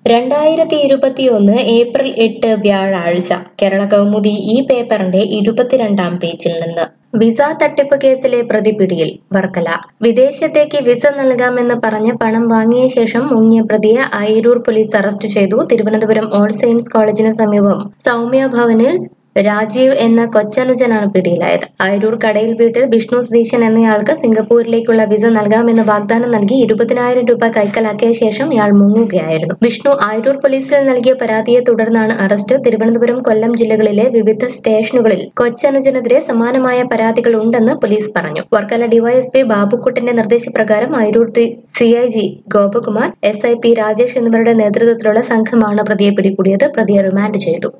രണ്ടായിരത്തി ഇരുപത്തിയൊന്ന് ഏപ്രിൽ എട്ട് വ്യാഴാഴ്ച കേരള കൗമുദി ഈ പേപ്പറിന്റെ ഇരുപത്തിരണ്ടാം പേജിൽ നിന്ന് വിസ തട്ടിപ്പ് കേസിലെ പ്രതി പിടിയിൽ വർക്കല വിദേശത്തേക്ക് വിസ നൽകാമെന്ന് പറഞ്ഞ് പണം വാങ്ങിയ ശേഷം മുങ്ങിയ പ്രതിയെ അയിരൂർ പോലീസ് അറസ്റ്റ് ചെയ്തു തിരുവനന്തപുരം ഓൾ സെയിൻസ് കോളേജിന് സമീപം സൗമ്യ ഭവനിൽ രാജീവ് എന്ന കൊച്ചനുജനാണ് പിടിയിലായത് അയിരൂർ കടയിൽ വീട്ടിൽ വിഷ്ണു സതീശൻ എന്നയാൾക്ക് സിംഗപ്പൂരിലേക്കുള്ള വിസ നൽകാമെന്ന് വാഗ്ദാനം നൽകി ഇരുപതിനായിരം രൂപ കൈക്കലാക്കിയ ശേഷം ഇയാൾ മുങ്ങുകയായിരുന്നു വിഷ്ണു അയിരൂർ പോലീസിൽ നൽകിയ പരാതിയെ തുടർന്നാണ് അറസ്റ്റ് തിരുവനന്തപുരം കൊല്ലം ജില്ലകളിലെ വിവിധ സ്റ്റേഷനുകളിൽ കൊച്ചനുജനെതിരെ സമാനമായ പരാതികൾ ഉണ്ടെന്ന് പോലീസ് പറഞ്ഞു വർക്കല ഡിവൈഎസ്പി ബാബുക്കുട്ടിന്റെ നിർദ്ദേശപ്രകാരം Ayiroor C I G Gopakumar S I P Rajesh എന്നിവരുടെ നേതൃത്വത്തിലുള്ള സംഘമാണ് പ്രതിയെ പിടികൂടിയത് പ്രതിയെ റിമാൻഡ് ചെയ്തു